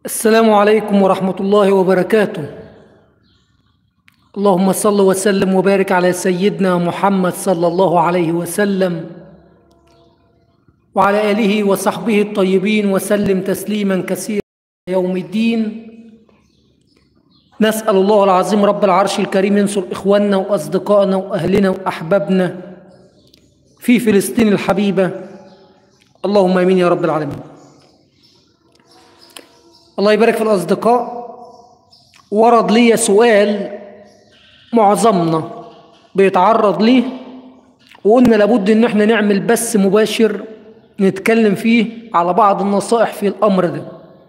السلام عليكم ورحمة الله وبركاته اللهم صل وسلم وبارك على سيدنا محمد صلى الله عليه وسلم وعلى آله وصحبه الطيبين وسلم تسليما كثيرا يوم الدين نسأل الله العظيم رب العرش الكريم ينصر إخواننا وأصدقائنا وأهلنا وأحبابنا في فلسطين الحبيبة اللهم آمين يا رب العالمين الله يبارك في الأصدقاء ورد لي سؤال معظمنا بيتعرض ليه وقلنا لابد ان احنا نعمل بث مباشر نتكلم فيه على بعض النصائح في الامر ده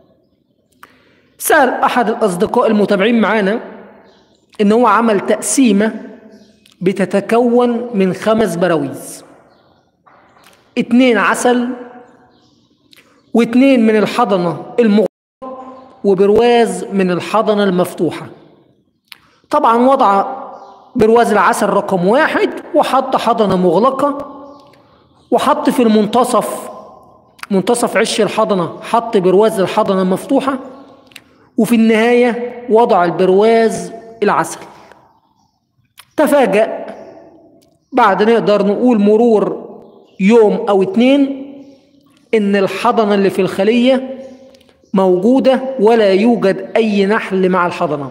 سأل احد الاصدقاء المتابعين معانا ان هو عمل تقسيمة بتتكون من خمس براويز اتنين عسل واتنين من الحضنة المغلقة وبرواز من الحضنة المفتوحة طبعا وضع برواز العسل رقم واحد وحط حضنة مغلقة وحط في المنتصف منتصف عش الحضنة حط برواز الحضنة المفتوحة وفي النهاية وضع البرواز العسل تفاجأ بعد نقدر نقول مرور يوم أو اتنين إن الحضنة اللي في الخلية موجودة ولا يوجد أي نحل مع الحضنة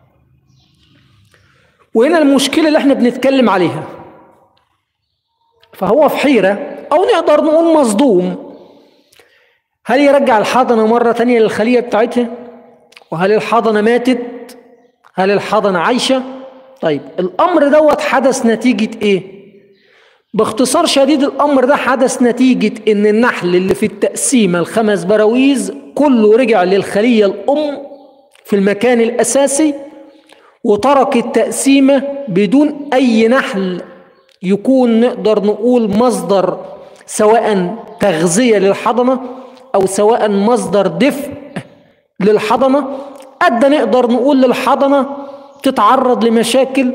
وهنا المشكلة اللي احنا بنتكلم عليها فهو في حيرة أو نقدر نقول مصدوم هل يرجع الحضنة مرة تانية للخلية بتاعتها وهل الحضنة ماتت هل الحضنة عايشة طيب الأمر دوت حدث نتيجة إيه باختصار شديد الأمر ده حدث نتيجة إن النحل اللي في التقسيمة الخمس براويز كله رجع للخلية الأم في المكان الأساسي وترك التقسيمة بدون أي نحل يكون نقدر نقول مصدر سواء تغذية للحضنة أو سواء مصدر دفء للحضنة أدى نقدر نقول للحضنة تتعرض لمشاكل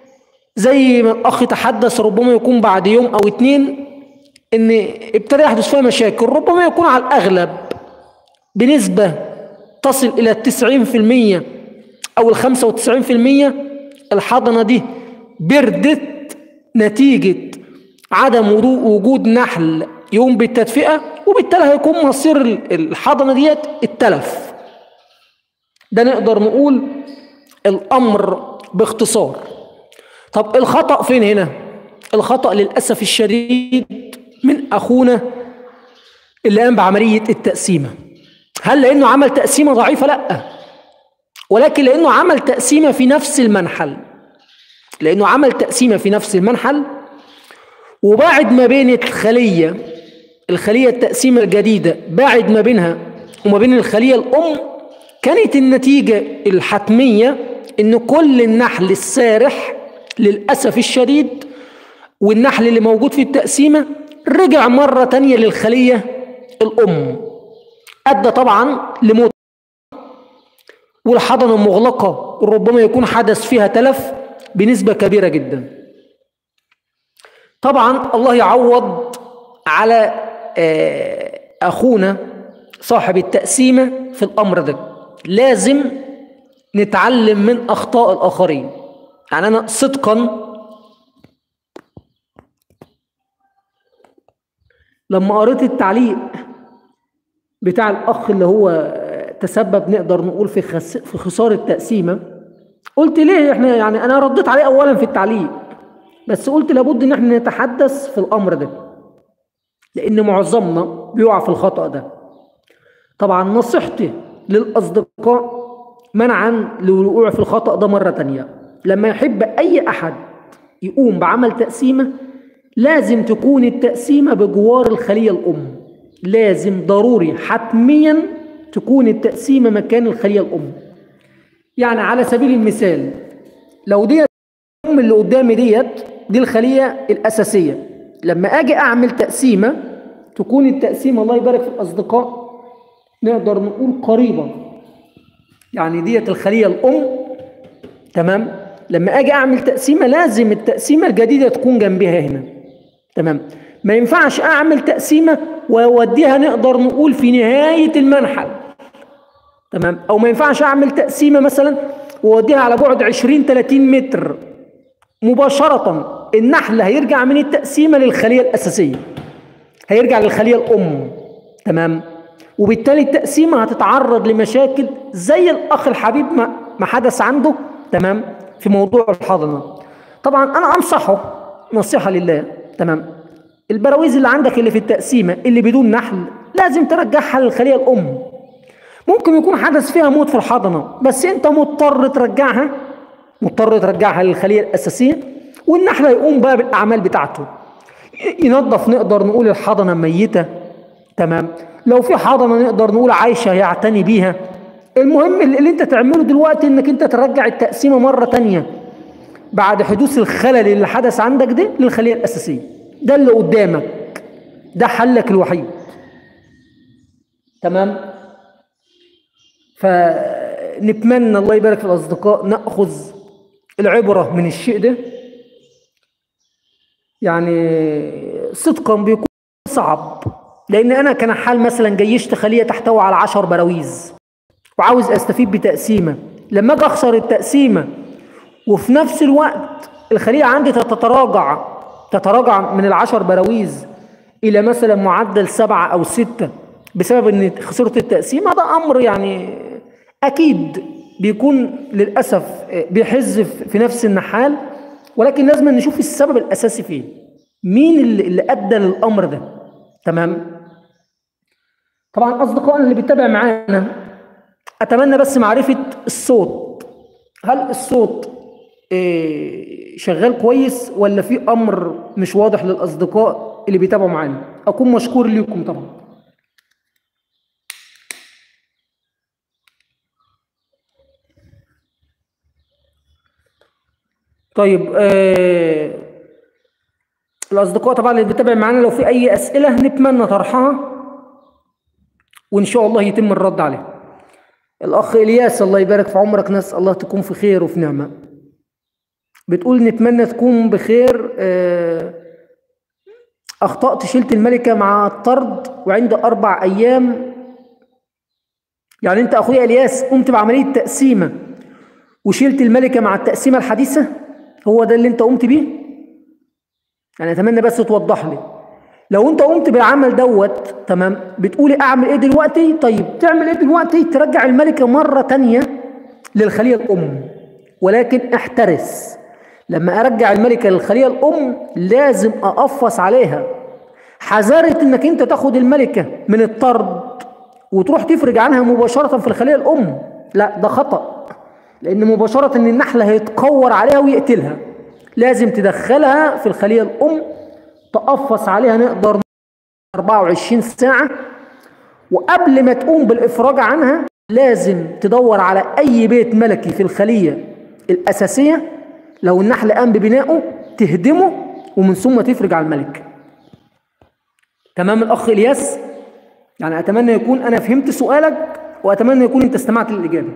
زي ما الأخ تحدث ربما يكون بعد يوم أو اتنين إن ابتدى يحدث فيها مشاكل ربما يكون على الأغلب بنسبة تصل إلى التسعين في المية أو الخمسة وتسعين في المية الحضنة دي بردت نتيجة عدم وجود نحل يقوم بالتدفئة وبالتالي هيكون مصير الحضنة ديت التلف ده نقدر نقول الأمر باختصار طب الخطأ فين هنا الخطأ للأسف الشديد من أخونا اللي قام بعملية التقسيمة هل لأنه عمل تقسيمة ضعيفة لأ ولكن لأنه عمل تقسيمة في نفس المنحل لأنه عمل تقسيمة في نفس المنحل وباعد ما بين الخلية الخلية التقسيمة الجديدة باعد ما بينها وما بين الخلية الأم كانت النتيجة الحتمية إن كل النحل السارح للأسف الشديد والنحل اللي موجود في التقسيمة رجع مرة تانية للخلية الأم أدى طبعا لموت والحضنة مغلقة ربما يكون حدث فيها تلف بنسبة كبيرة جدا طبعا الله يعوض على أخونا صاحب التقسيمة في الأمر ده لازم نتعلم من أخطاء الآخرين يعني أنا صدقا لما قريت التعليق بتاع الأخ اللي هو تسبب نقدر نقول في خس... في خسارة تقسيمة قلت ليه احنا يعني أنا رديت عليه أولا في التعليق بس قلت لابد إن احنا نتحدث في الأمر ده لأن معظمنا بيقع في الخطأ ده طبعا نصيحتي للأصدقاء منعا للوقوع في الخطأ ده مرة تانية لما يحب أي أحد يقوم بعمل تقسيمة لازم تكون التقسيمة بجوار الخلية الأم لازم ضروري حتميا تكون التقسيمة مكان الخلية الأم يعني على سبيل المثال لو ديت الأم اللي قدامي ديت دي الخلية الأساسية لما أجي أعمل تقسيمة تكون التقسيمة الله يبارك في الأصدقاء نقدر نقول قريبة يعني ديت الخلية الأم تمام لما اجي اعمل تقسيمه لازم التقسيمه الجديده تكون جنبها هنا تمام ما ينفعش اعمل تقسيمه واوديها نقدر نقول في نهايه المنحل تمام او ما ينفعش اعمل تقسيمه مثلا واوديها على بعد 20 30 متر مباشره النحل هيرجع من التقسيمه للخليه الاساسيه هيرجع للخليه الام تمام وبالتالي التقسيمه هتتعرض لمشاكل زي الاخ الحبيب ما ما حدث عنده تمام في موضوع الحضنه طبعا انا انصحه نصيحه لله تمام البراويز اللي عندك اللي في التقسيمه اللي بدون نحل لازم ترجعها للخليه الام ممكن يكون حدث فيها موت في الحضنه بس انت مضطر ترجعها مضطر ترجعها للخليه الاساسيه والنحل يقوم بقى بالاعمال بتاعته ينظف نقدر نقول الحضنه ميته تمام لو في حضنه نقدر نقول عايشه يعتني بيها المهم اللي اللي انت تعمله دلوقتي انك انت ترجع التقسيمه مره تانية بعد حدوث الخلل اللي حدث عندك ده للخليه الاساسيه ده اللي قدامك ده حلك الوحيد تمام فنتمنى الله يبارك في الاصدقاء ناخذ العبره من الشيء ده يعني صدقا بيكون صعب لان انا كان حال مثلا جيشت خليه تحتوي على عشر براويز وعاوز استفيد بتقسيمه لما اجي اخسر التقسيمه وفي نفس الوقت الخليه عندي تتراجع تتراجع من العشر براويز الى مثلا معدل سبعه او سته بسبب ان خسرت التقسيمه ده امر يعني اكيد بيكون للاسف بيحز في نفس النحال ولكن لازم نشوف السبب الاساسي فيه مين اللي, اللي ادى للامر ده تمام طبعا اصدقائنا اللي بيتابع معانا اتمنى بس معرفه الصوت هل الصوت إيه، شغال كويس ولا في امر مش واضح للاصدقاء اللي بيتابعوا معانا اكون مشكور ليكم طبعا طيب آه الأصدقاء طبعا اللي بيتابع معانا لو في أي أسئلة نتمنى طرحها وإن شاء الله يتم الرد عليها الأخ إلياس الله يبارك في عمرك ناس الله تكون في خير وفي نعمة بتقول نتمنى تكون بخير آه أخطأت شلت الملكة مع الطرد وعند أربع أيام يعني أنت أخويا إلياس قمت بعملية تقسيمة وشلت الملكة مع التقسيمة الحديثة هو ده اللي أنت قمت بيه يعني أتمنى بس توضح لي لو أنت قمت بالعمل دوت تمام بتقولي أعمل إيه دلوقتي طيب تعمل إيه دلوقتي ترجع الملكة مرة تانية للخلية الأم ولكن احترس لما أرجع الملكة للخلية الأم لازم أقفص عليها حذرت إنك أنت تاخد الملكة من الطرد وتروح تفرج عنها مباشرة في الخلية الأم لا ده خطأ لأن مباشرة إن النحل هيتكور عليها ويقتلها لازم تدخلها في الخلية الأم تقفص عليها نقدر 24 ساعة وقبل ما تقوم بالإفراج عنها لازم تدور على أي بيت ملكي في الخلية الأساسية لو النحل قام ببنائه تهدمه ومن ثم تفرج على الملك تمام الأخ إلياس يعني أتمنى يكون أنا فهمت سؤالك وأتمنى يكون أنت استمعت للإجابة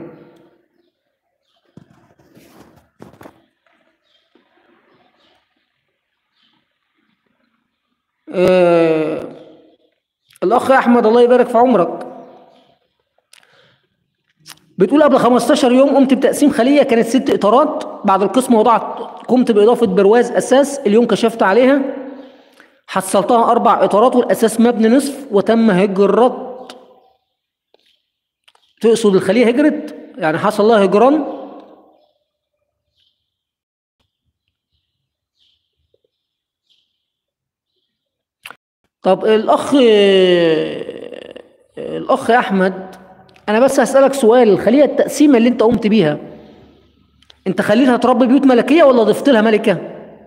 آه الأخ أحمد الله يبارك في عمرك بتقول قبل 15 يوم قمت بتقسيم خلية كانت ست إطارات بعد القسم وضعت قمت بإضافة برواز أساس اليوم كشفت عليها حصلتها أربع إطارات والأساس مبني نصف وتم هجرة تقصد الخلية هجرت يعني حصل لها هجران طب الأخ الأخ أحمد أنا بس هسألك سؤال الخلية التقسيمة اللي أنت قمت بيها أنت خليتها تربي بيوت ملكية ولا ضفت لها ملكة؟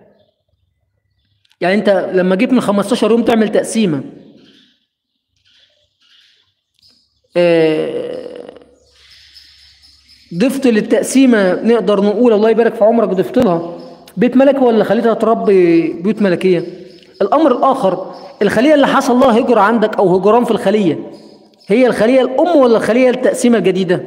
يعني أنت لما جيت من 15 يوم تعمل تقسيمة آه، ضفت للتقسيمة نقدر نقول الله يبارك في عمرك ضفت لها بيت ملكي ولا خليتها تربي بيوت ملكية؟ الأمر الآخر الخلية اللي حصل لها هجرة عندك أو هجران في الخلية هي الخلية الأم ولا الخلية التقسيمة الجديدة؟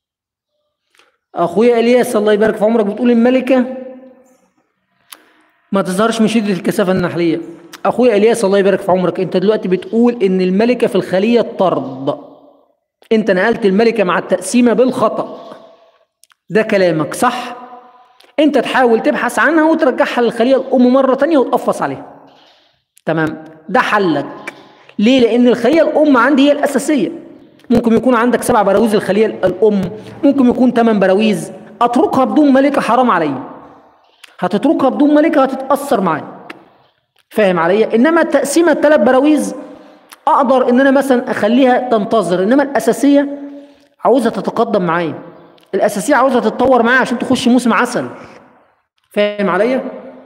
أخويا إلياس الله يبارك في عمرك بتقول الملكة ما تظهرش من شده الكثافه النحليه اخويا الياس الله يبارك في عمرك انت دلوقتي بتقول ان الملكه في الخليه الطرد انت نقلت الملكه مع التقسيمه بالخطا ده كلامك صح انت تحاول تبحث عنها وترجعها للخليه الام مره تانية وتقفص عليها تمام ده حلك ليه لان الخليه الام عندي هي الاساسيه ممكن يكون عندك سبع براويز الخليه الام ممكن يكون ثمان براويز اتركها بدون ملكه حرام عليا هتتركها بدون ملكه هتتاثر معاك فاهم عليا انما التقسيمه الثلاث براويز اقدر ان انا مثلا اخليها تنتظر انما الاساسيه عاوزها تتقدم معايا الاساسيه عاوزها تتطور معايا عشان تخش موسم عسل فاهم عليا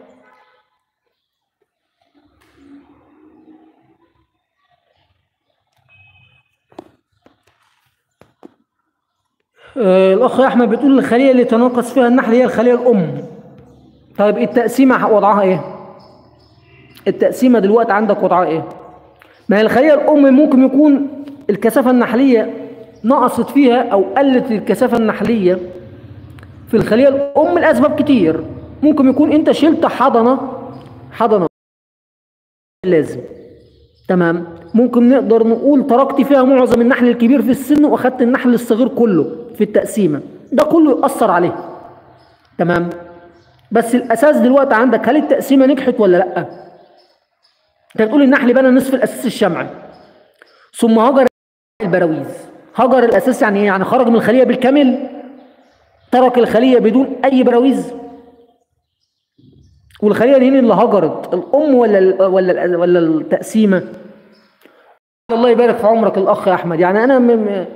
آه، الاخ احمد بتقول الخليه اللي تناقص فيها النحل هي الخليه الام طيب التقسيمه وضعها ايه التقسيمه دلوقتي عندك وضعها ايه ما هي الخليه الام ممكن يكون الكثافه النحليه نقصت فيها او قلت الكثافه النحليه في الخليه الام لاسباب كتير ممكن يكون انت شلت حضنه حضنه لازم تمام ممكن نقدر نقول تركت فيها معظم النحل الكبير في السن واخدت النحل الصغير كله في التقسيمه ده كله ياثر عليه تمام بس الاساس دلوقتي عندك هل التقسيمه نجحت ولا لا انت بتقول النحل بنى نصف الاساس الشمعي ثم هجر البراويز هجر الاساس يعني ايه يعني خرج من الخليه بالكامل ترك الخليه بدون اي براويز والخليه دي اللي هجرت الام ولا ال ولا ال ولا التقسيمه الله يبارك في عمرك الاخ يا احمد يعني انا م... م...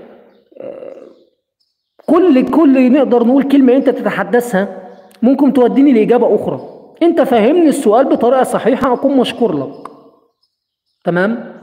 كل كل نقدر نقول كلمه انت تتحدثها ممكن توديني لاجابه اخرى انت فهمني السؤال بطريقه صحيحه اكون مشكور لك تمام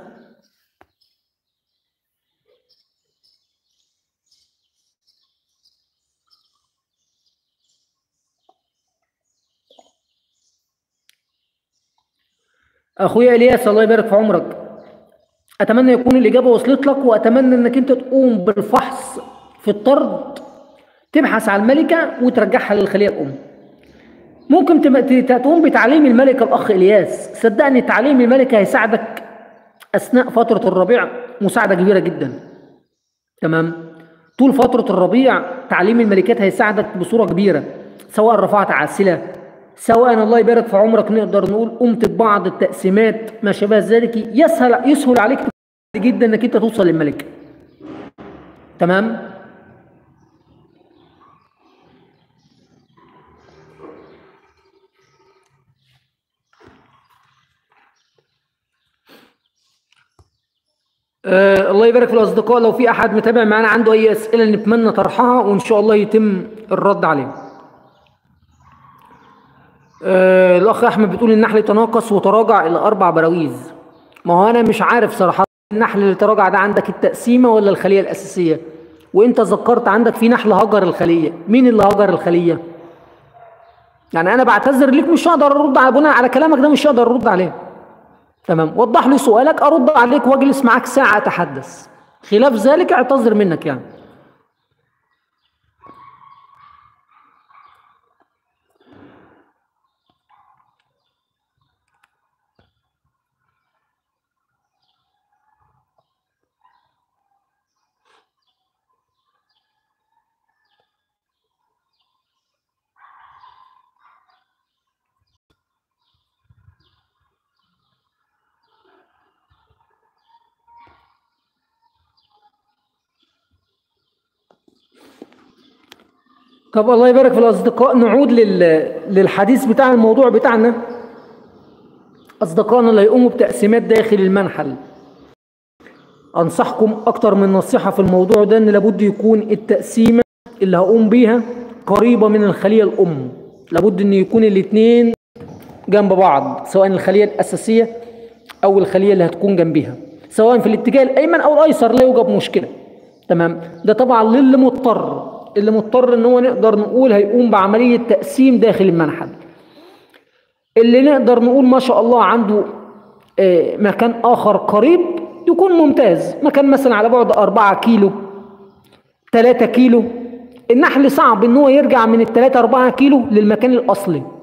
اخويا الياس الله يبارك في عمرك اتمنى يكون الاجابه وصلت لك واتمنى انك انت تقوم بالفحص في الطرد تبحث على الملكه وترجعها للخليه الام ممكن تم- تقوم بتعليم الملكه الاخ الياس صدقني تعليم الملكه هيساعدك اثناء فتره الربيع مساعده كبيره جدا تمام طول فتره الربيع تعليم الملكات هيساعدك بصوره كبيره سواء رفعت عاسله سواء الله يبارك في عمرك نقدر نقول قمت ببعض التقسيمات ما شابه ذلك يسهل يسهل عليك جدا انك انت توصل للملكه تمام آه الله يبارك في الاصدقاء لو في احد متابع معانا عنده اي اسئله نتمنى طرحها وان شاء الله يتم الرد عليها آه الاخ احمد بتقول النحل تناقص وتراجع الى اربع براويز ما هو انا مش عارف صراحه النحل اللي تراجع ده عندك التقسيمه ولا الخليه الاساسيه وانت ذكرت عندك في نحل هجر الخليه مين اللي هجر الخليه يعني انا بعتذر ليك مش هقدر ارد على بناء على كلامك ده مش هقدر ارد عليه تمام وضح لي سؤالك ارد عليك واجلس معاك ساعه اتحدث خلاف ذلك اعتذر منك يعني طب الله يبارك في الاصدقاء نعود لل... للحديث بتاع الموضوع بتاعنا اصدقائنا اللي هيقوموا بتقسيمات داخل المنحل انصحكم اكتر من نصيحه في الموضوع ده ان لابد يكون التقسيمه اللي هقوم بيها قريبه من الخليه الام لابد ان يكون الاثنين جنب بعض سواء الخليه الاساسيه او الخليه اللي هتكون جنبيها سواء في الاتجاه الايمن او الايسر لا يوجد مشكله تمام ده طبعا للي مضطر اللي مضطر ان هو نقدر نقول هيقوم بعمليه تقسيم داخل المنحل اللي نقدر نقول ما شاء الله عنده آه، مكان اخر قريب يكون ممتاز مكان مثلا على بعد 4 كيلو 3 كيلو النحل صعب ان هو يرجع من ال 3 4 كيلو للمكان الاصلي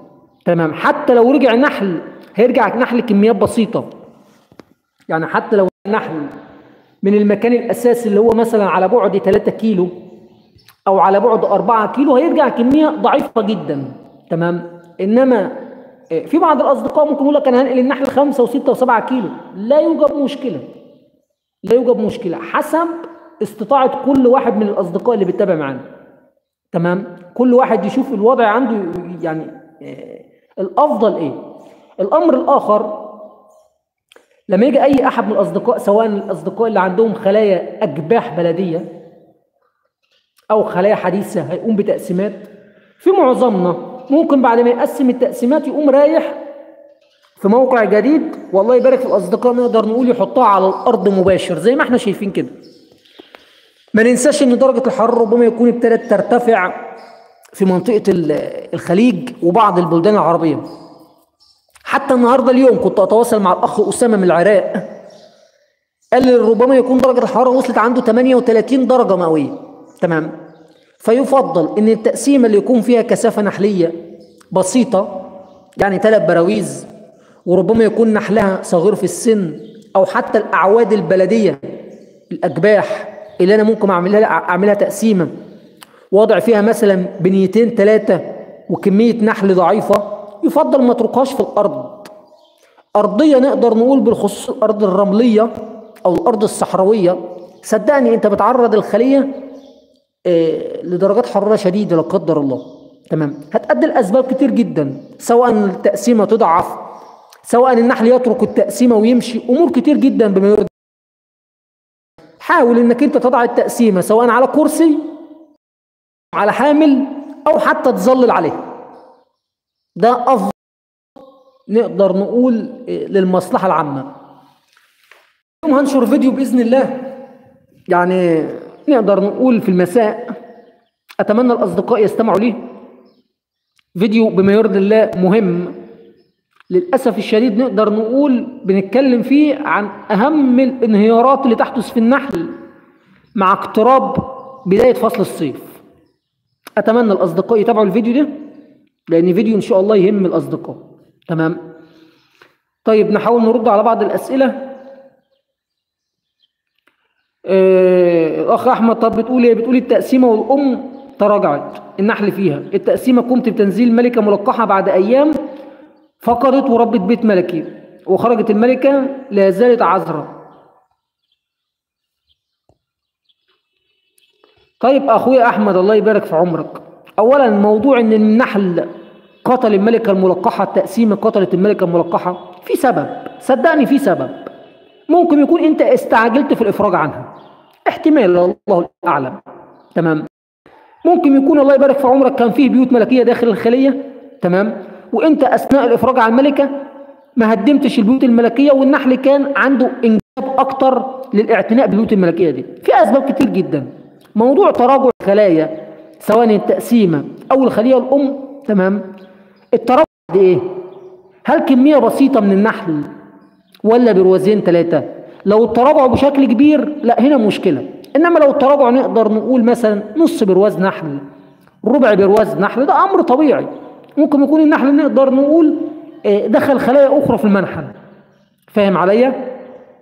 تمام حتى لو رجع نحل هيرجع نحل كميات بسيطة يعني حتى لو نحل من المكان الأساسي اللي هو مثلا على بعد 3 كيلو أو على بعد 4 كيلو هيرجع كمية ضعيفة جدا تمام إنما آه، في بعض الأصدقاء ممكن يقول لك أنا هنقل النحل 5 و6 و7 كيلو لا يوجد مشكلة لا يوجد مشكلة حسب استطاعة كل واحد من الأصدقاء اللي بيتابع معانا تمام كل واحد يشوف الوضع عنده يعني آه، الافضل ايه الامر الاخر لما يجي اي احد من الاصدقاء سواء الاصدقاء اللي عندهم خلايا اجباح بلديه او خلايا حديثه هيقوم بتقسيمات في معظمنا ممكن بعد ما يقسم التقسيمات يقوم رايح في موقع جديد والله يبارك في الاصدقاء نقدر نقول يحطها على الارض مباشر زي ما احنا شايفين كده ما ننساش ان درجه الحراره ربما يكون ابتدت ترتفع في منطقه ال- الخليج وبعض البلدان العربيه حتى النهارده اليوم كنت اتواصل مع الاخ اسامه من العراق قال لي ربما يكون درجه الحراره وصلت عنده 38 درجه مئويه تمام فيفضل ان التقسيمه اللي يكون فيها كثافه نحليه بسيطه يعني ثلاث براويز وربما يكون نحلها صغير في السن او حتى الاعواد البلديه الاجباح اللي انا ممكن اعملها اعملها تقسيمه وضع فيها مثلا بنيتين ثلاثه وكميه نحل ضعيفه يفضل ما تركهاش في الارض ارضيه نقدر نقول بالخصوص الارض الرمليه او الارض الصحراويه صدقني انت بتعرض الخليه آه، لدرجات حراره شديده لا قدر الله تمام هتأدي لاسباب كتير جدا سواء التقسيمه تضعف سواء النحل يترك التقسيمه ويمشي امور كتير جدا بما يرضي حاول انك انت تضع التقسيمه سواء على كرسي على حامل او حتى تظلل عليه ده افضل نقدر نقول آه، للمصلحه العامه اليوم هنشر فيديو باذن الله يعني نقدر نقول في المساء اتمنى الاصدقاء يستمعوا ليه فيديو بما يرضي الله مهم للاسف الشديد نقدر نقول بنتكلم فيه عن اهم الانهيارات اللي تحدث في النحل مع اقتراب بدايه فصل الصيف اتمنى الاصدقاء يتابعوا الفيديو ده لان فيديو ان شاء الله يهم الاصدقاء تمام طيب نحاول نرد على بعض الاسئله آه، الاخ احمد طب بتقول ايه بتقول التقسيمه والام تراجعت النحل فيها التقسيمه قمت بتنزيل ملكه ملقحه بعد ايام فقدت وربت بيت ملكي وخرجت الملكه لا زالت عذراء طيب اخويا احمد الله يبارك في عمرك اولا موضوع ان النحل قتل الملكه الملقحه التقسيمه قتلت الملكه الملقحه في سبب صدقني في سبب ممكن يكون انت استعجلت في الافراج عنها احتمال الله اعلم تمام ممكن يكون الله يبارك في عمرك كان فيه بيوت ملكيه داخل الخليه تمام وانت اثناء الافراج عن الملكه ما هدمتش البيوت الملكيه والنحل كان عنده انجاب اكتر للاعتناء بالبيوت الملكيه دي في اسباب كتير جدا موضوع تراجع الخلايا سواء التقسيمه او الخليه الام تمام التراجع دي ايه هل كميه بسيطه من النحل ولا بروازين ثلاثة لو التراجع بشكل كبير لا هنا مشكلة إنما لو التراجع نقدر نقول مثلا نص برواز نحل ربع برواز نحل ده أمر طبيعي ممكن يكون النحل نقدر نقول آه، دخل خلايا أخرى في المنحل فاهم عليا؟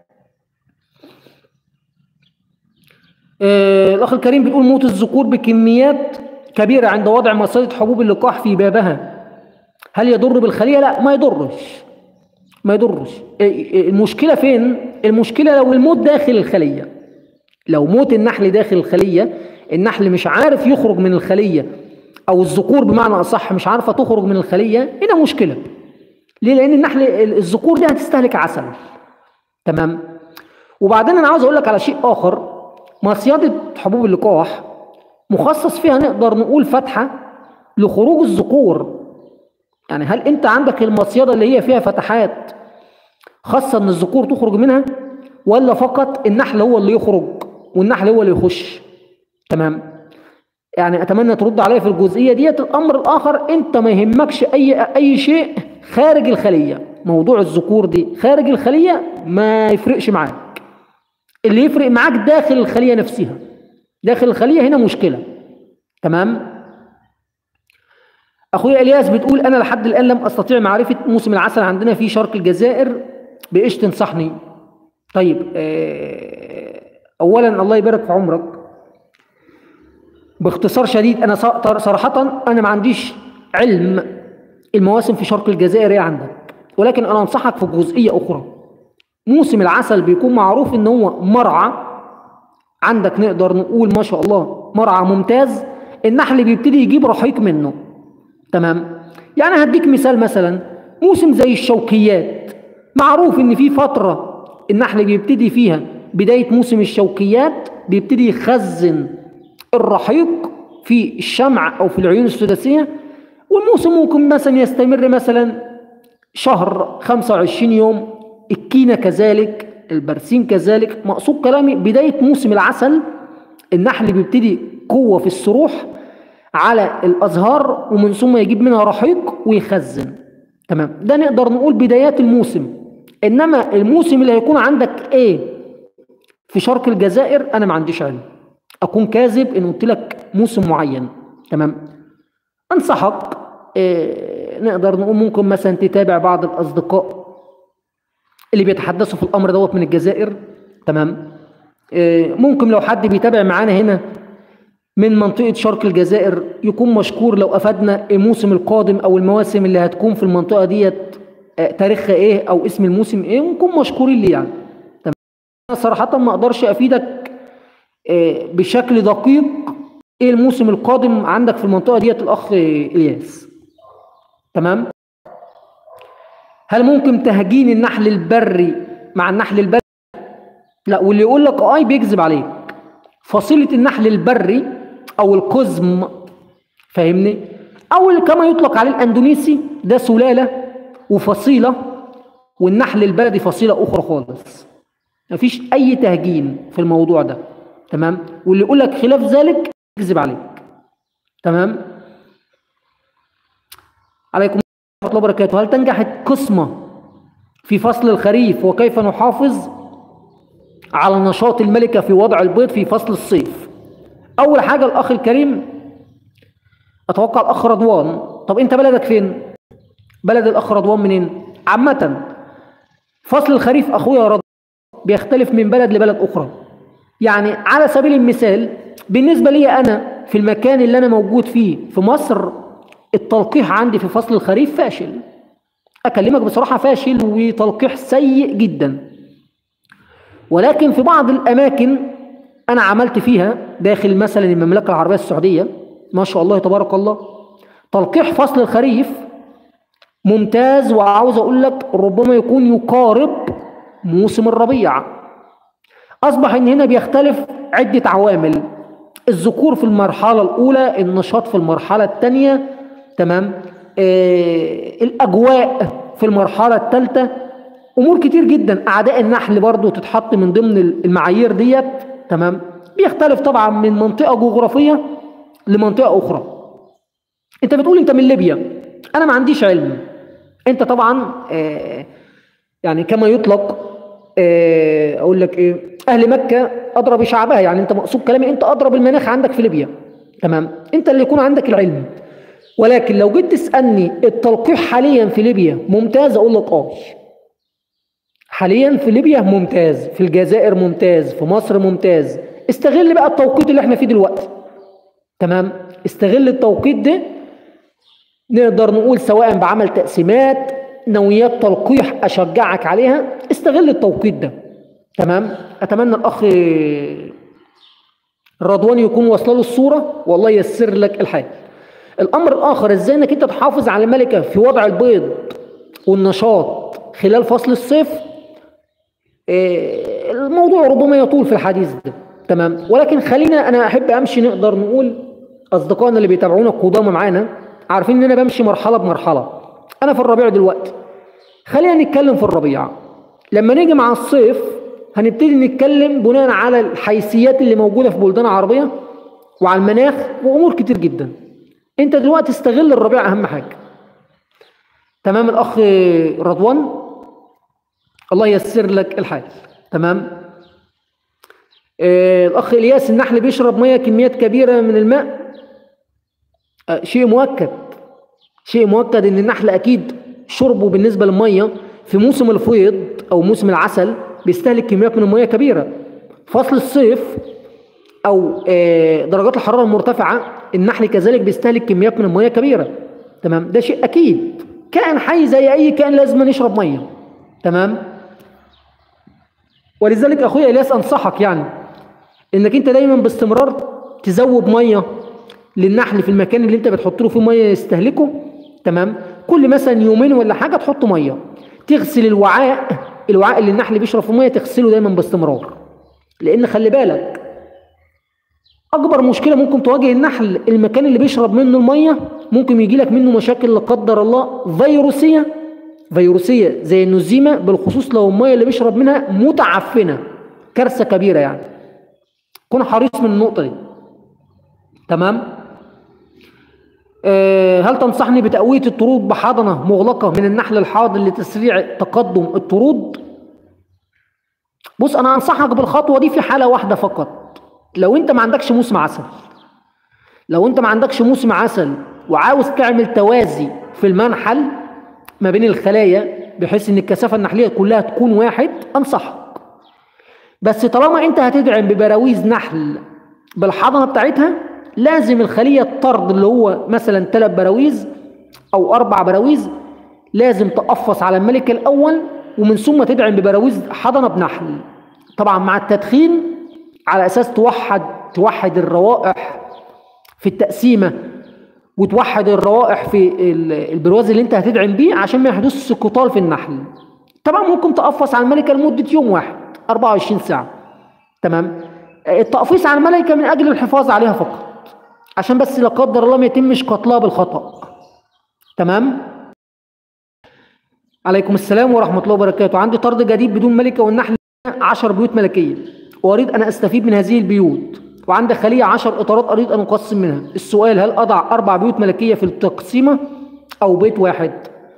آه، الأخ الكريم بتقول موت الذكور بكميات كبيرة عند وضع مصيدة حبوب اللقاح في بابها هل يضر بالخلية؟ لا ما يضرش ما يضرش المشكلة فين؟ المشكلة لو الموت داخل الخلية لو موت النحل داخل الخلية النحل مش عارف يخرج من الخلية أو الذكور بمعنى أصح مش عارفة تخرج من الخلية هنا مشكلة ليه؟ لأن النحل الذكور دي هتستهلك عسل تمام؟ وبعدين أنا عاوز أقول لك على شيء آخر مصيدة حبوب اللقاح مخصص فيها نقدر نقول فتحة لخروج الذكور يعني هل انت عندك المصيدة اللي هي فيها فتحات خاصة ان الذكور تخرج منها ولا فقط النحل هو اللي يخرج والنحل هو اللي يخش تمام يعني اتمنى ترد عليا في الجزئية ديت الامر الاخر انت ما يهمكش اي اي شيء خارج الخلية موضوع الذكور دي خارج الخلية ما يفرقش معاك اللي يفرق معاك داخل الخلية نفسها داخل الخلية هنا مشكلة تمام اخويا الياس بتقول انا لحد الان لم استطيع معرفه موسم العسل عندنا في شرق الجزائر بايش تنصحني طيب آه، اولا الله يبارك في عمرك باختصار شديد انا ص- صراحه انا ما عنديش علم المواسم في شرق الجزائر ايه عندك ولكن انا انصحك في جزئيه اخرى موسم العسل بيكون معروف ان هو مرعى عندك نقدر نقول ما شاء الله مرعى ممتاز النحل بيبتدي يجيب رحيق منه تمام يعني هديك مثال مثلا موسم زي الشوكيات معروف ان في فتره النحل بيبتدي فيها بدايه موسم الشوكيات بيبتدي يخزن الرحيق في الشمع او في العيون السداسيه والموسم ممكن مثلا يستمر مثلا شهر 25 يوم الكينة كذلك البرسيم كذلك مقصود كلامي بداية موسم العسل النحل بيبتدي قوة في السروح على الأزهار ومن ثم يجيب منها رحيق ويخزن تمام ده نقدر نقول بدايات الموسم إنما الموسم اللي هيكون عندك إيه في شرق الجزائر أنا ما عنديش علم أكون كاذب إن قلت لك موسم معين تمام أنصحك إيه نقدر نقول ممكن مثلا تتابع بعض الأصدقاء اللي بيتحدثوا في الأمر دوت من الجزائر تمام إيه ممكن لو حد بيتابع معانا هنا من منطقة شرق الجزائر يكون مشكور لو أفادنا الموسم القادم أو المواسم اللي هتكون في المنطقة ديت آه، تاريخها إيه أو اسم الموسم إيه ونكون مشكورين ليه يعني تمام أنا صراحة ما أقدرش أفيدك آه، بشكل دقيق إيه الموسم القادم عندك في المنطقة ديت الأخ إلياس تمام هل ممكن تهجين النحل البري مع النحل البري لا واللي يقول لك اي بيكذب عليك فصيلة النحل البري او القزم فاهمني او كما يطلق عليه الاندونيسي ده سلالة وفصيلة والنحل البلدي فصيلة اخرى خالص مفيش اي تهجين في الموضوع ده تمام واللي يقول لك خلاف ذلك يكذب عليك تمام عليكم ورحمة الله وبركاته هل تنجح القسمة في فصل الخريف وكيف نحافظ على نشاط الملكة في وضع البيض في فصل الصيف أول حاجة الأخ الكريم أتوقع الأخ رضوان طب أنت بلدك فين؟ بلد الأخ رضوان منين؟ عامة فصل الخريف أخويا رضوان بيختلف من بلد لبلد أخرى يعني على سبيل المثال بالنسبة لي أنا في المكان اللي أنا موجود فيه في مصر التلقيح عندي في فصل الخريف فاشل أكلمك بصراحة فاشل وتلقيح سيء جدا ولكن في بعض الأماكن أنا عملت فيها داخل مثلا المملكة العربية السعودية ما شاء الله تبارك الله تلقيح فصل الخريف ممتاز وعاوز أقول لك ربما يكون يقارب موسم الربيع أصبح إن هنا بيختلف عدة عوامل الذكور في المرحلة الأولى النشاط في المرحلة الثانية تمام آه الأجواء في المرحلة الثالثة امور كتير جدا اعداء النحل برضو تتحط من ضمن المعايير ديت تمام بيختلف طبعا من منطقه جغرافيه لمنطقه اخرى انت بتقول انت من ليبيا انا ما عنديش علم انت طبعا آه يعني كما يطلق آه اقول لك ايه اهل مكه ادرى بشعبها يعني انت مقصود كلامي انت ادرى بالمناخ عندك في ليبيا تمام انت اللي يكون عندك العلم ولكن لو جيت تسالني التلقيح حاليا في ليبيا ممتاز اقول لك اه حاليا في ليبيا ممتاز في الجزائر ممتاز في مصر ممتاز استغل بقى التوقيت اللي احنا فيه دلوقتي تمام استغل التوقيت ده نقدر نقول سواء بعمل تقسيمات نويات تلقيح اشجعك عليها استغل التوقيت ده تمام اتمنى الاخ رضوان يكون واصله له الصوره والله ييسر لك الحال الامر الاخر ازاي انك انت تحافظ على الملكه في وضع البيض والنشاط خلال فصل الصيف الموضوع ربما يطول في الحديث ده تمام ولكن خلينا انا احب امشي نقدر نقول اصدقائنا اللي بيتابعونا القدامى معانا عارفين ان انا بمشي مرحله بمرحله انا في الربيع دلوقتي خلينا نتكلم في الربيع لما نيجي مع الصيف هنبتدي نتكلم بناء على الحيثيات اللي موجوده في بلدان عربيه وعلى المناخ وامور كتير جدا انت دلوقتي استغل الربيع اهم حاجه تمام الاخ رضوان الله ييسر لك الحال تمام آه الاخ الياس النحل بيشرب ميه كميات كبيره من الماء آه شيء مؤكد شيء مؤكد ان النحل اكيد شربه بالنسبه للميه في موسم الفيض او موسم العسل بيستهلك كميات من الميه كبيره فصل الصيف او آه، درجات الحراره المرتفعه النحل كذلك بيستهلك كميات من الميه كبيره تمام ده شيء اكيد كائن حي زي اي كائن لازم يشرب ميه تمام ولذلك اخويا الياس انصحك يعني انك انت دايما باستمرار تزود ميه للنحل في المكان اللي انت بتحط له فيه ميه يستهلكه تمام كل مثلا يومين ولا حاجه تحط ميه تغسل الوعاء الوعاء اللي النحل بيشرب فيه ميه تغسله دايما باستمرار لان خلي بالك اكبر مشكله ممكن تواجه النحل المكان اللي بيشرب منه الميه ممكن يجي لك منه مشاكل لا قدر الله فيروسيه فيروسيه زي النزيمه بالخصوص لو الميه اللي بيشرب منها متعفنه كارثه كبيره يعني كن حريص من النقطه دي تمام آه، هل تنصحني بتقويه الطرود بحضنه مغلقه من النحل الحاضن لتسريع تقدم الطرود بص انا انصحك بالخطوه دي في حاله واحده فقط لو انت ما عندكش موسم عسل لو انت ما عندكش موسم عسل وعاوز تعمل توازي في المنحل ما بين الخلايا بحيث ان الكثافه النحليه كلها تكون واحد انصحك بس طالما انت هتدعم ببراويز نحل بالحضنه بتاعتها لازم الخليه الطرد اللي هو مثلا ثلاث براويز او اربع براويز لازم تقفص على الملك الاول ومن ثم تدعم ببراويز حضنه بنحل طبعا مع التدخين على اساس توحد توحد الروائح في التقسيمه وتوحد الروائح في ال- البرواز اللي انت هتدعم بيه عشان ما يحدثش قتال في النحل طبعا ممكن تقفص على الملكه لمده يوم واحد 24 ساعه تمام التقفيص على الملكه من اجل الحفاظ عليها فقط عشان بس لا قدر الله ما يتمش قتلها بالخطا تمام عليكم السلام ورحمه الله وبركاته عندي طرد جديد بدون ملكه والنحل 10 بيوت ملكيه واريد ان استفيد من هذه البيوت وعندي خليه 10 اطارات اريد ان اقسم منها السؤال هل اضع اربع بيوت ملكيه في التقسيمه او بيت واحد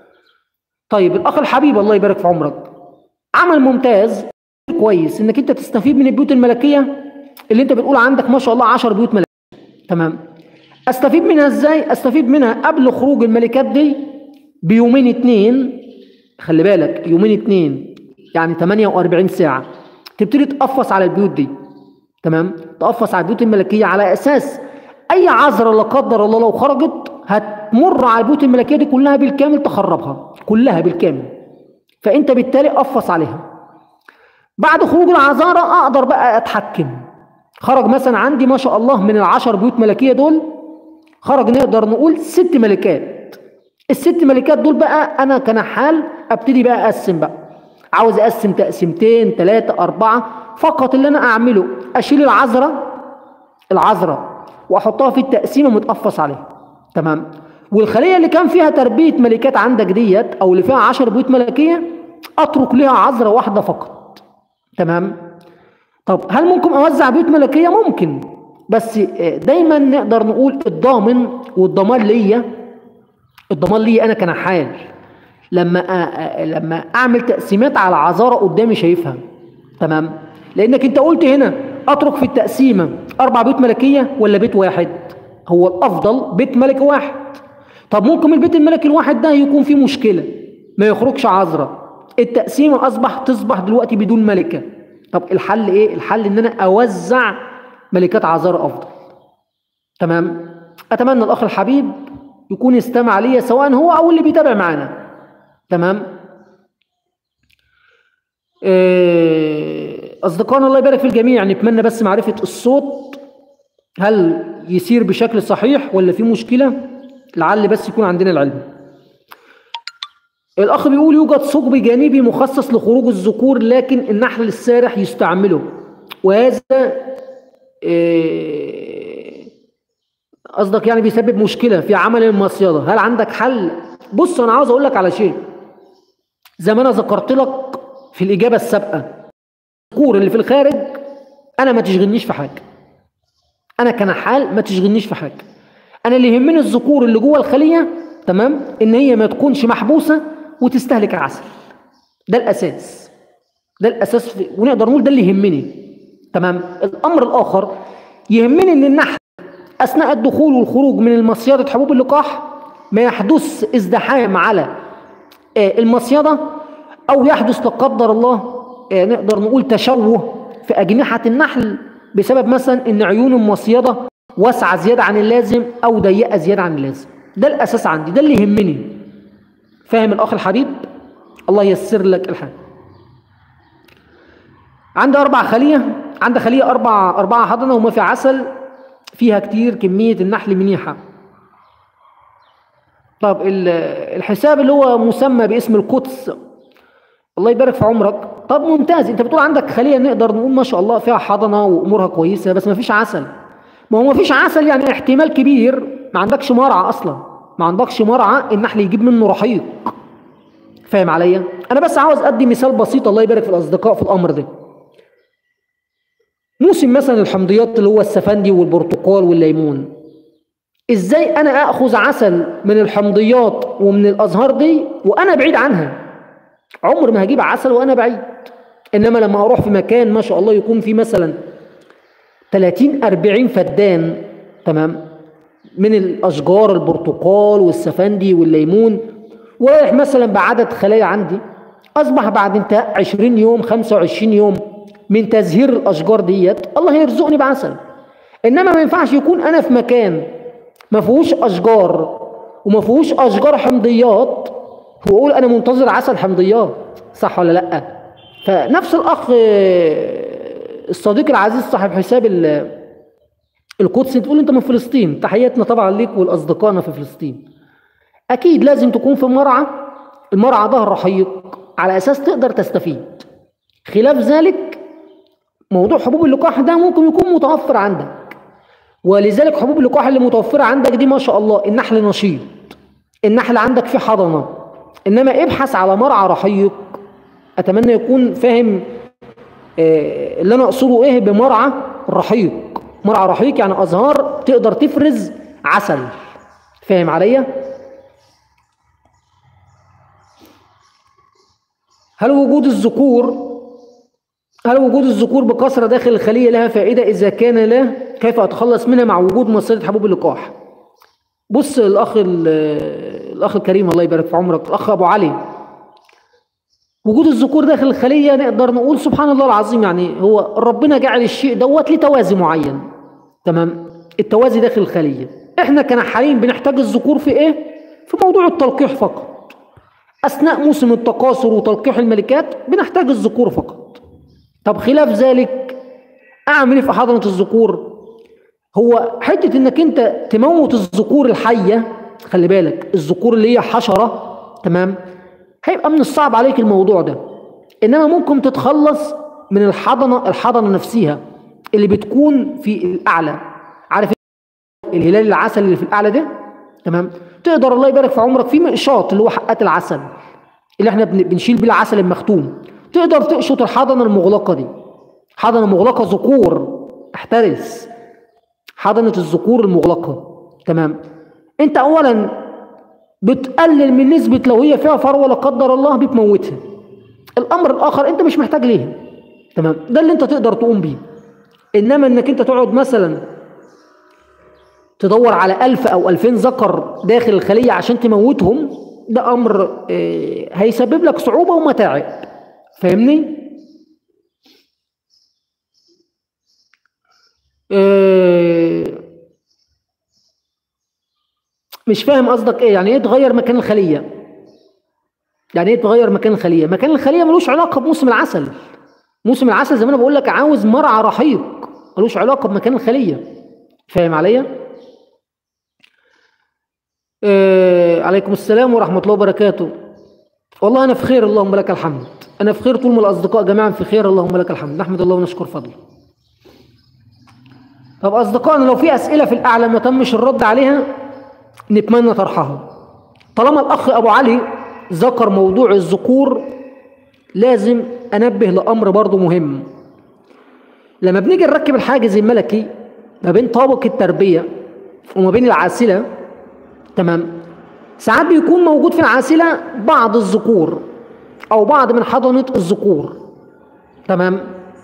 طيب الاخ الحبيب الله يبارك في عمرك عمل ممتاز كويس انك انت تستفيد من البيوت الملكيه اللي انت بتقول عندك ما شاء الله 10 بيوت ملكيه تمام استفيد منها ازاي استفيد منها قبل خروج الملكات دي بيومين اتنين خلي بالك يومين اتنين يعني 48 ساعه تبتدي تقفص على البيوت دي تمام تقفص على البيوت الملكيه على اساس اي عذره لا قدر الله لو خرجت هتمر على البيوت الملكيه دي كلها بالكامل تخربها كلها بالكامل فانت بالتالي قفص عليها بعد خروج العذاره اقدر بقى اتحكم خرج مثلا عندي ما شاء الله من العشر بيوت ملكيه دول خرج نقدر نقول ست ملكات الست ملكات دول بقى انا كنحال ابتدي بقى اقسم بقى عاوز اقسم تقسيمتين ثلاثه اربعه فقط اللي انا اعمله اشيل العذره العذره واحطها في التقسيمه متقفص عليها تمام والخليه اللي كان فيها تربيه ملكات عندك ديت او اللي فيها 10 بيوت ملكيه اترك لها عذره واحده فقط تمام طب هل ممكن اوزع بيوت ملكيه ممكن بس دايما نقدر نقول الضامن والضمان ليا الضمان ليا انا كنحال لما أ- أ- لما اعمل تقسيمات على عذاره قدامي شايفها تمام لانك انت قلت هنا اترك في التقسيمه اربع بيوت ملكيه ولا بيت واحد هو الافضل بيت ملكي واحد طب ممكن البيت الملكي الواحد ده يكون فيه مشكله ما يخرجش عذره التقسيمه اصبح تصبح دلوقتي بدون ملكه طب الحل ايه الحل ان انا اوزع ملكات عذاره افضل تمام اتمنى الاخ الحبيب يكون استمع لي سواء هو او اللي بيتابع معانا تمام إيه، اصدقائنا الله يبارك في الجميع نتمنى بس معرفه الصوت هل يسير بشكل صحيح ولا في مشكله لعل بس يكون عندنا العلم الاخ بيقول يوجد ثقب جانبي مخصص لخروج الذكور لكن النحل السارح يستعمله وهذا إيه، قصدك يعني بيسبب مشكله في عمل المصيده هل عندك حل بص انا عاوز اقول لك على شيء زي ما انا ذكرت لك في الاجابه السابقه الذكور اللي في الخارج انا ما تشغلنيش في حاجه انا كنحال ما تشغلنيش في حاجه انا اللي يهمني الذكور اللي جوه الخليه تمام ان هي ما تكونش محبوسه وتستهلك العسل ده الاساس ده الاساس في ونقدر نقول ده اللي يهمني تمام الامر الاخر يهمني ان النحل اثناء الدخول والخروج من المصيده حبوب اللقاح ما يحدث ازدحام على آه، المصيدة أو يحدث لا قدر الله آه، نقدر نقول تشوه في أجنحة النحل بسبب مثلا إن عيون المصيدة واسعة زيادة عن اللازم أو ضيقة زيادة عن اللازم ده الأساس عندي ده اللي يهمني فاهم الأخ الحبيب الله ييسر لك الحال عندي أربع خلية عندي خلية أربع أربعة حضنة وما في عسل فيها كتير كمية النحل منيحة طب ال- الحساب اللي هو مسمى باسم القدس الله يبارك في عمرك طب ممتاز انت بتقول عندك خليه نقدر نقول ما شاء الله فيها حضنه وامورها كويسه بس ما فيش عسل ما هو ما فيش عسل يعني احتمال كبير ما عندكش مرعى اصلا ما عندكش مرعى النحل يجيب منه رحيق فاهم عليا انا بس عاوز ادي مثال بسيط الله يبارك في الاصدقاء في الامر ده موسم مثلا الحمضيات اللي هو السفندي والبرتقال والليمون ازاي انا اخذ عسل من الحمضيات ومن الازهار دي وانا بعيد عنها عمر ما هجيب عسل وانا بعيد انما لما اروح في مكان ما شاء الله يكون فيه مثلا 30 40 فدان تمام من الاشجار البرتقال والسفندي والليمون ورايح مثلا بعدد خلايا عندي اصبح بعد انتهاء 20 يوم 25 يوم من تزهير الاشجار ديت الله يرزقني بعسل انما ما ينفعش يكون انا في مكان ما فيهوش اشجار وما فيهوش اشجار حمضيات واقول انا منتظر عسل حمضيات صح ولا لا فنفس الاخ آه، الصديق العزيز صاحب حساب ال- القدس تقول انت من فلسطين تحياتنا طبعا ليك ولاصدقائنا في فلسطين اكيد لازم تكون في مرعى المرعى ده رحيق على اساس تقدر تستفيد خلاف ذلك موضوع حبوب اللقاح ده ممكن يكون متوفر عندك ولذلك حبوب اللقاح اللي متوفرة عندك دي ما شاء الله النحل نشيط النحل عندك فيه حضنة إنما ابحث على مرعى رحيق أتمنى يكون فاهم آه، اللي أنا أقصده إيه بمرعى رحيق مرعى رحيق يعني أزهار تقدر تفرز عسل فاهم عليا؟ هل وجود الذكور هل وجود الذكور بكثرة داخل الخلية لها فائدة إذا كان له كيف أتخلص منها مع وجود مصيدة حبوب اللقاح بص الأخ ال- الأخ الكريم الله يبارك في عمرك الأخ أبو علي وجود الذكور داخل الخلية نقدر نقول سبحان الله العظيم يعني هو ربنا جعل الشيء دوت لتوازي معين تمام التوازي داخل الخلية احنا كنحالين بنحتاج الذكور في ايه في موضوع التلقيح فقط أثناء موسم التكاثر وتلقيح الملكات بنحتاج الذكور فقط طب خلاف ذلك اعمل ايه في حضنه الذكور هو حته انك انت تموت الذكور الحيه خلي بالك الذكور اللي هي حشره تمام هيبقى من الصعب عليك الموضوع ده انما ممكن تتخلص من الحضنه الحضنه نفسها اللي بتكون في الاعلى عارف الهلال العسل اللي في الاعلى ده تمام تقدر الله يبارك في عمرك في مقشاط اللي هو حقات العسل اللي احنا بن- بنشيل بيه العسل المختوم تقدر تقشط الحضنه المغلقه دي حضنه مغلقه ذكور احترس حضنه الذكور المغلقه تمام انت اولا بتقلل من نسبه لو هي فيها فروه لا قدر الله بتموتها الامر الاخر انت مش محتاج ليها تمام ده اللي انت تقدر تقوم بيه انما انك انت تقعد مثلا تدور على ألف أو ألفين ذكر داخل الخلية عشان تموتهم ده أمر آه، هيسبب لك صعوبة ومتاعب فاهمني؟ آه، مش فاهم قصدك ايه يعني ايه تغير مكان الخلية يعني ايه تغير مكان الخلية مكان الخلية ملوش علاقة بموسم العسل موسم العسل زي ما انا بقول لك عاوز مرعى رحيق ملوش علاقة بمكان الخلية فاهم عليا آه عليكم السلام ورحمة الله وبركاته والله أنا في خير اللهم لك الحمد أنا في خير طول ما الأصدقاء جميعا في خير اللهم لك الحمد نحمد الله ونشكر فضله طب أصدقائنا لو في أسئلة في الأعلى ما تمش الرد عليها نتمنى طرحها طالما الأخ أبو علي ذكر موضوع الذكور لازم أنبه لأمر برضه مهم لما بنيجي نركب الحاجز الملكي ما بين طابق التربية وما بين العاسلة تمام ساعات بيكون موجود في العاسلة بعض الذكور أو بعض من حضنة الذكور تمام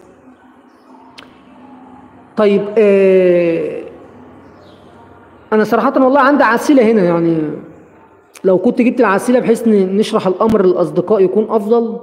طيب آه أنا صراحة والله عندي عاسلة هنا يعني لو كنت جبت العسيلة بحيث ن- نشرح الأمر للأصدقاء يكون أفضل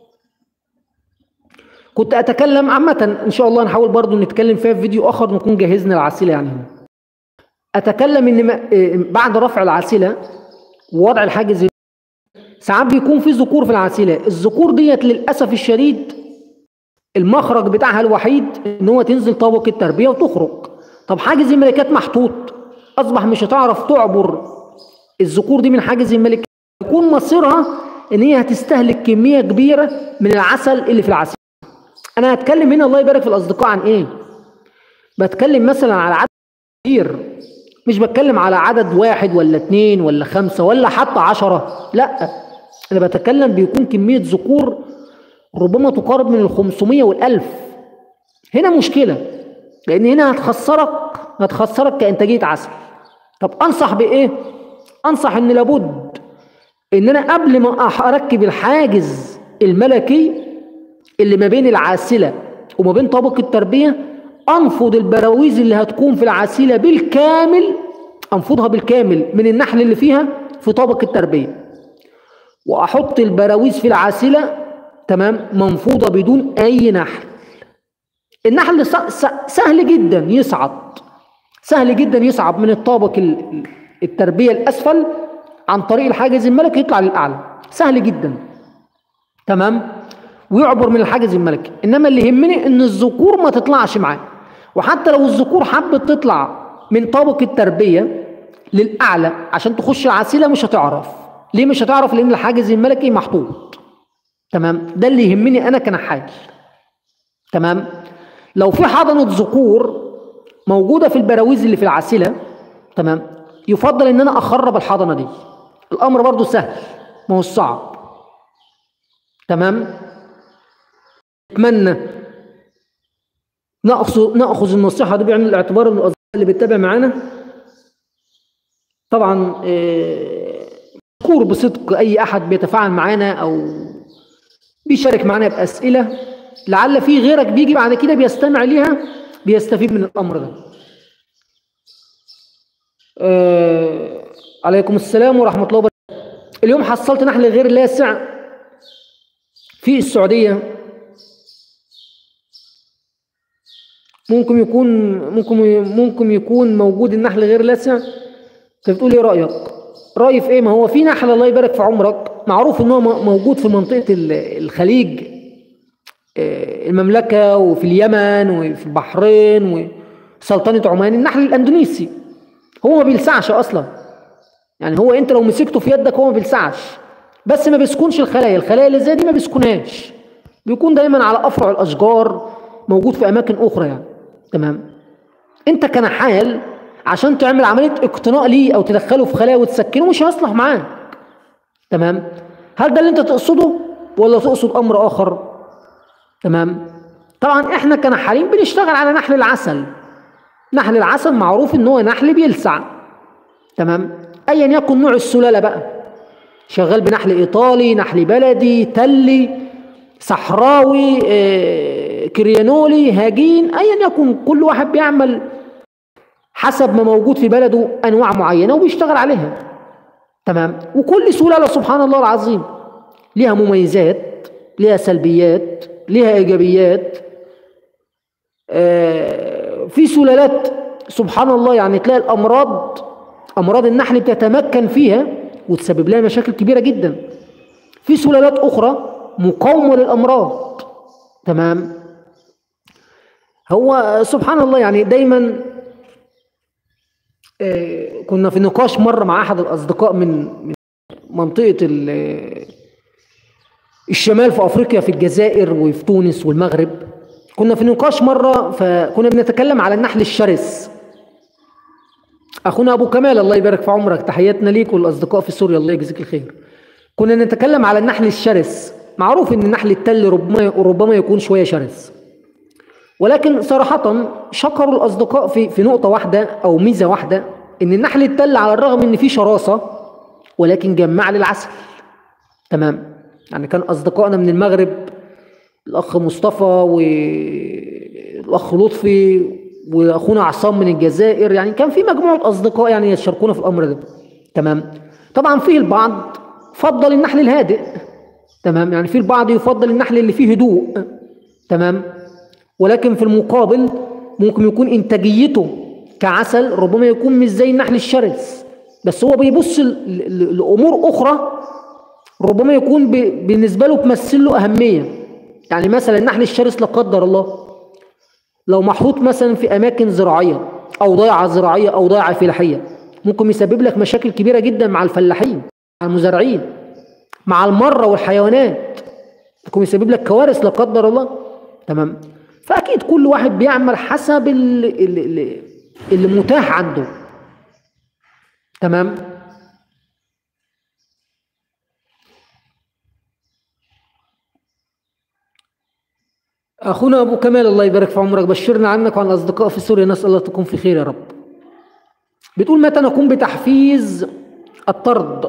كنت أتكلم عامة إن شاء الله نحاول برضو نتكلم فيها في فيديو آخر نكون جهزنا العسيلة يعني هنا. أتكلم إن ما- إيه، بعد رفع العسيلة ووضع الحاجز ساعات بيكون في ذكور في العسيلة الذكور ديت للأسف الشديد المخرج بتاعها الوحيد ان هو تنزل طابق التربيه وتخرج طب حاجز الملكات محطوط اصبح مش هتعرف تعبر الذكور دي من حاجز الملكات يكون مصيرها ان هي هتستهلك كميه كبيره من العسل اللي في العسل انا هتكلم هنا الله يبارك في الاصدقاء عن ايه بتكلم مثلا على عدد كبير مش بتكلم على عدد واحد ولا اتنين ولا خمسة ولا حتى عشرة لا انا بتكلم بيكون كمية ذكور ربما تقارب من الخمسمية والألف هنا مشكلة لأن هنا هتخسرك هتخسرك كإنتاجية عسل طب أنصح بإيه؟ أنصح إن لابد إن أنا قبل ما أح- أركب الحاجز الملكي اللي ما بين العاسلة وما بين طابق التربية أنفض البراويز اللي هتكون في العاسلة بالكامل أنفضها بالكامل من النحل اللي فيها في طابق التربية وأحط البراويز في العاسلة تمام منفوضة بدون أي نحل النحل س- س- سهل جدا يصعد سهل جدا يصعد من الطابق ال- التربية الأسفل عن طريق الحاجز الملكي يطلع للأعلى سهل جدا تمام ويعبر من الحاجز الملكي انما اللي يهمني ان الذكور ما تطلعش معاه وحتى لو الذكور حبت تطلع من طابق التربيه للاعلى عشان تخش العسيله مش هتعرف ليه مش هتعرف لان الحاجز الملكي محطوط تمام ده اللي يهمني انا كنحال تمام لو في حضنه ذكور موجوده في البراويز اللي في العسيله تمام يفضل ان انا اخرب الحضنه دي الامر برضو سهل ما هو صعب تمام اتمنى ناخذ ناخذ النصيحه دي بعين الاعتبار من الاصدقاء اللي بتتابع معانا طبعا آه، مشكور بصدق اي احد بيتفاعل معانا او بيشارك معانا باسئله لعل في غيرك بيجي بعد كده بيستمع ليها بيستفيد من الامر ده آه، عليكم السلام ورحمه الله وبركاته اليوم حصلت نحل غير لاسع في السعوديه ممكن يكون ممكن ممكن يكون موجود النحل غير لاسع انت بتقول ايه رايك رايي في ايه ما هو في نحل الله يبارك في عمرك معروف ان هو م- موجود في منطقه ال- الخليج آه، المملكه وفي اليمن وفي البحرين وسلطنه عمان النحل الاندونيسي هو ما بيلسعش اصلا يعني هو انت لو مسكته في يدك هو ما بيلسعش بس ما بيسكنش الخلايا الخلايا اللي زي دي ما بيسكنهاش بيكون دايما على افرع الاشجار موجود في اماكن اخرى يعني تمام انت كنحال عشان تعمل عمليه اقتناء ليه او تدخله في خلايا وتسكنه مش هيصلح معاك تمام هل ده اللي انت تقصده ولا تقصد امر اخر تمام طبعا احنا كنحالين بنشتغل على نحل العسل نحل العسل معروف ان هو نحل بيلسع تمام ايا يكن نوع السلاله بقى شغال بنحل ايطالي نحل بلدي تلي صحراوي آه، كريانولي هاجين ايا يكن كل واحد بيعمل حسب ما موجود في بلده انواع معينه وبيشتغل عليها تمام وكل سلاله سبحان الله العظيم ليها مميزات ليها سلبيات ليها ايجابيات آه، في سلالات سبحان الله يعني تلاقي الامراض امراض النحل بتتمكن فيها وتسبب لها مشاكل كبيره جدا في سلالات اخرى مقاومه للامراض تمام هو سبحان الله يعني دايما آه، كنا في نقاش مره مع احد الاصدقاء من من منطقه ال- الشمال في افريقيا في الجزائر وفي تونس والمغرب كنا في نقاش مره فكنا بنتكلم على النحل الشرس اخونا ابو كمال الله يبارك في عمرك تحياتنا ليك والاصدقاء في سوريا الله يجزيك الخير كنا نتكلم على النحل الشرس معروف ان النحل التل ربما ربما يكون شويه شرس ولكن صراحة شكروا الأصدقاء في في نقطة واحدة أو ميزة واحدة إن النحل التل على الرغم إن فيه شراسة ولكن جمع لي العسل تمام يعني كان أصدقائنا من المغرب الأخ مصطفى والأخ لطفي وأخونا عصام من الجزائر يعني كان في مجموعة أصدقاء يعني يشاركونا في الأمر ده تمام طبعا فيه البعض فضل النحل الهادئ تمام يعني في البعض يفضل النحل اللي فيه هدوء تمام ولكن في المقابل ممكن يكون انتاجيته كعسل ربما يكون مش زي النحل الشرس بس هو بيبص لامور اخرى ربما يكون بالنسبه له تمثل له اهميه يعني مثلا النحل الشرس لا قدر الله لو محطوط مثلا في اماكن زراعيه او ضيعه زراعيه او ضيعه فلاحيه ممكن يسبب لك مشاكل كبيره جدا مع الفلاحين مع المزارعين مع المره والحيوانات ممكن يسبب لك كوارث لا قدر الله تمام فاكيد كل واحد بيعمل حسب اللي, اللي, اللي متاح عنده تمام أخونا أبو كمال الله يبارك في عمرك بشرنا عنك وعن الأصدقاء في سوريا نسأل الله تكون في خير يا رب بتقول متى نقوم بتحفيز الطرد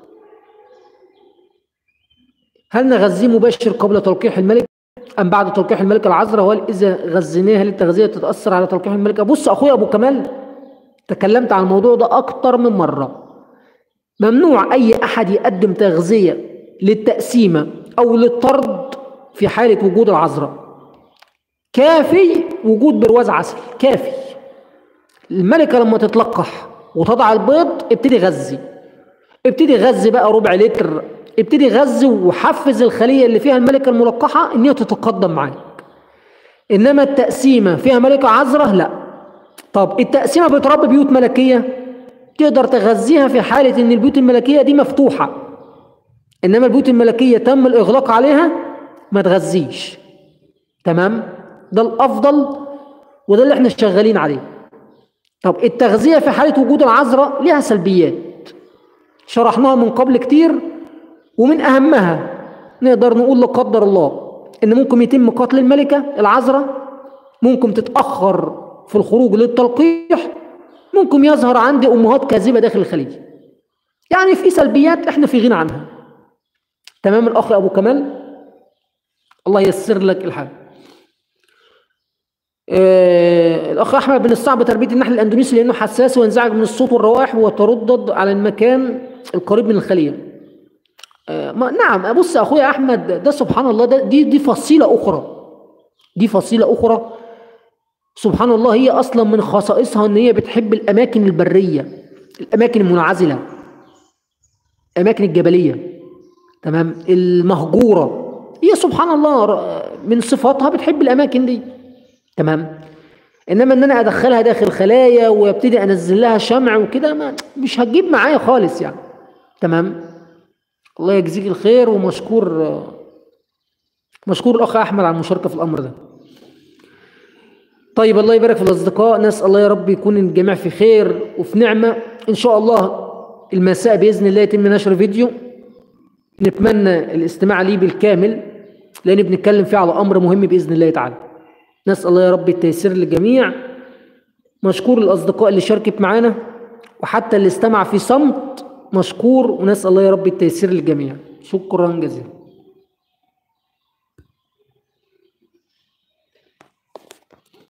هل نغذيه مباشر قبل تلقيح الملك أم بعد تلقيح الملكة العذراء وهل إذا غذيناها للتغذية تتأثر على تلقيح الملكة بص أخويا أبو كمال تكلمت عن الموضوع ده أكتر من مرة ممنوع أي أحد يقدم تغذية للتقسيمة أو للطرد في حالة وجود العذراء كافي وجود برواز عسل كافي الملكة لما تتلقح وتضع البيض ابتدي غذي ابتدي غذي بقى ربع لتر ابتدي غذي وحفز الخلية اللي فيها الملكة الملقحة ان هي تتقدم معاك انما التقسيمة فيها ملكة عذراء لا طب التقسيمة بتربي بيوت ملكية تقدر تغذيها في حالة ان البيوت الملكية دي مفتوحة انما البيوت الملكية تم الاغلاق عليها ما تغذيش تمام ده الافضل وده اللي احنا شغالين عليه طب التغذية في حالة وجود العذراء لها سلبيات شرحناها من قبل كتير ومن أهمها نقدر نقول لا قدر الله إن ممكن يتم قتل الملكة العذراء ممكن تتأخر في الخروج للتلقيح ممكن يظهر عندي أمهات كاذبة داخل الخليج يعني في سلبيات احنا في غنى عنها تمام الأخ أبو كمال الله ييسر لك الحال آه الأخ أحمد بن الصعب تربية النحل الأندونيسي لأنه حساس وينزعج من الصوت والروائح ويتردد على المكان القريب من الخلية آه نعم بص يا أخويا أحمد ده سبحان الله ده دي دي فصيلة أخرى دي فصيلة أخرى سبحان الله هي أصلا من خصائصها إن هي بتحب الأماكن البرية الأماكن المنعزلة الأماكن الجبلية تمام المهجورة هي سبحان الله من صفاتها بتحب الأماكن دي تمام انما ان انا ادخلها داخل خلايا وابتدي انزل لها شمع وكده ما مش هتجيب معايا خالص يعني تمام الله يجزيك الخير ومشكور مشكور الاخ احمد على المشاركه في الامر ده طيب الله يبارك في الاصدقاء نسال الله يا رب يكون الجميع في خير وفي نعمه ان شاء الله المساء باذن الله يتم نشر فيديو نتمنى الاستماع ليه بالكامل لان بنتكلم فيه على امر مهم باذن الله تعالى نسأل الله يا رب التيسير للجميع مشكور الأصدقاء اللي شاركت معانا وحتى اللي استمع في صمت مشكور ونسأل الله يا رب التيسير للجميع شكرا جزيلا